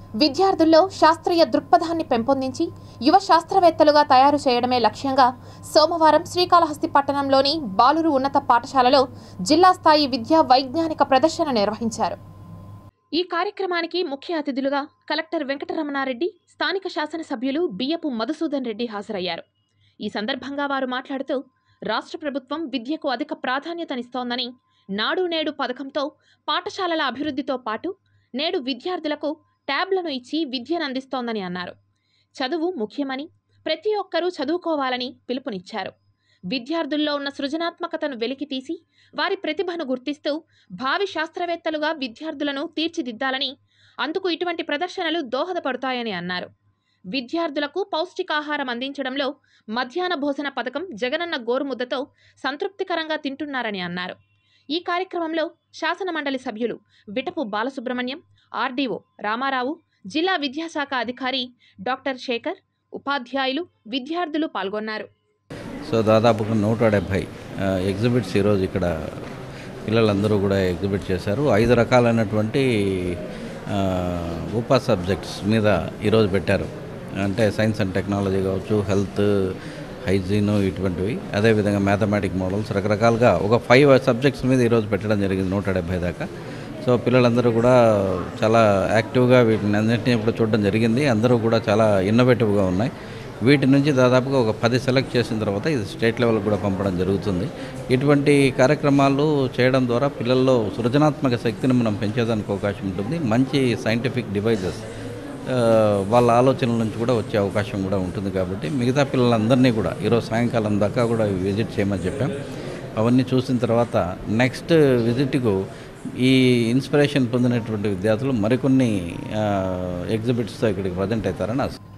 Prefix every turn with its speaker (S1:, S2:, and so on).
S1: విద్యార్థుల్లో శాస్త్రీయ దృక్పథాన్ని పెంపొందించి యువ శాస్త్రవేత్తలుగా తయారు చేయడమే లక్ష్యంగా సోమవారం శ్రీకాళహస్తి పట్టణంలోని బాలురు ఉన్నత పాఠశాలలో జిల్లా స్థాయి విద్యా వైజ్ఞానిక ప్రదర్శన నిర్వహించారు ఈ కార్యక్రమానికి ముఖ్య అతిథులుగా కలెక్టర్ వెంకటరమణారెడ్డి స్థానిక శాసనసభ్యులు బియ్యపు మధుసూదన్ రెడ్డి హాజరయ్యారు ఈ సందర్భంగా వారు మాట్లాడుతూ రాష్ట్ర ప్రభుత్వం విద్యకు అధిక ప్రాధాన్యతనిస్తోందని నాడు నేడు పథకంతో పాఠశాలల అభివృద్ధితో పాటు నేడు విద్యార్థులకు ట్యాబ్లను ఇచ్చి విద్యను అందిస్తోందని అన్నారు చదువు ముఖ్యమని ప్రతి ఒక్కరూ చదువుకోవాలని పిలుపునిచ్చారు విద్యార్థుల్లో ఉన్న సృజనాత్మకతను వెలికితీసి వారి ప్రతిభను గుర్తిస్తూ భావి శాస్త్రవేత్తలుగా విద్యార్థులను తీర్చిదిద్దాలని అందుకు ఇటువంటి ప్రదర్శనలు దోహదపడతాయని అన్నారు విద్యార్థులకు పౌష్టికాహారం అందించడంలో మధ్యాహ్న భోజన పథకం జగనన్న గోరుముద్దతో సంతృప్తికరంగా తింటున్నారని అన్నారు ఈ కార్యక్రమంలో శాసన మండలి సభ్యులు విటపు బాలసుబ్రహ్మణ్యం ఆర్డీఓ రామారావు జిల్లా విద్యాశాఖ అధికారి డాక్టర్ శేఖర్ ఉపాధ్యాయులు విద్యార్థులు పాల్గొన్నారు
S2: సో దాదాపుగా నూట డెబ్భై ఎగ్జిబిట్స్ ఈరోజు ఇక్కడ పిల్లలందరూ కూడా ఎగ్జిబిట్ చేశారు ఐదు రకాలైనటువంటి ఆ, ఉప సబ్జెక్ట్స్ మీద ఈరోజు పెట్టారు అంటే సైన్స్ అండ్ టెక్నాలజీ కావచ్చు హెల్త్ హైజీన్ ఇటువంటివి అదేవిధంగా మ్యాథమెటిక్ మోడల్స్ రకరకాలుగా ఒక ఫైవ్ సబ్జెక్ట్స్ మీద ఈరోజు పెట్టడం జరిగింది నూట డెబ్భై దాకా సో పిల్లలందరూ కూడా చాలా యాక్టివ్గా వీటిని అన్నింటినీ కూడా చూడడం జరిగింది అందరూ కూడా చాలా ఇన్నోవేటివ్గా ఉన్నాయి వీటి నుంచి దాదాపుగా ఒక పది సెలెక్ట్ చేసిన తర్వాత ఇది స్టేట్ లెవెల్ కూడా పంపడం జరుగుతుంది ఇటువంటి కార్యక్రమాలు చేయడం ద్వారా పిల్లల్లో సృజనాత్మక శక్తిని మనం పెంచేదానికి అవకాశం ఉంటుంది మంచి సైంటిఫిక్ డివైజెస్ వాళ్ళ ఆలోచనల నుంచి కూడా వచ్చే అవకాశం కూడా ఉంటుంది కాబట్టి మిగతా పిల్లలందరినీ కూడా ఈరోజు సాయంకాలం దాకా కూడా విజిట్ చేయమని చెప్పాం అవన్నీ చూసిన తర్వాత నెక్స్ట్ విజిట్కు ఈ ఇన్స్పిరేషన్ పొందినటువంటి విద్యార్థులు మరికొన్ని ఎగ్జిబిట్స్తో ఇక్కడికి ప్రజెంట్ అవుతారని ఆశ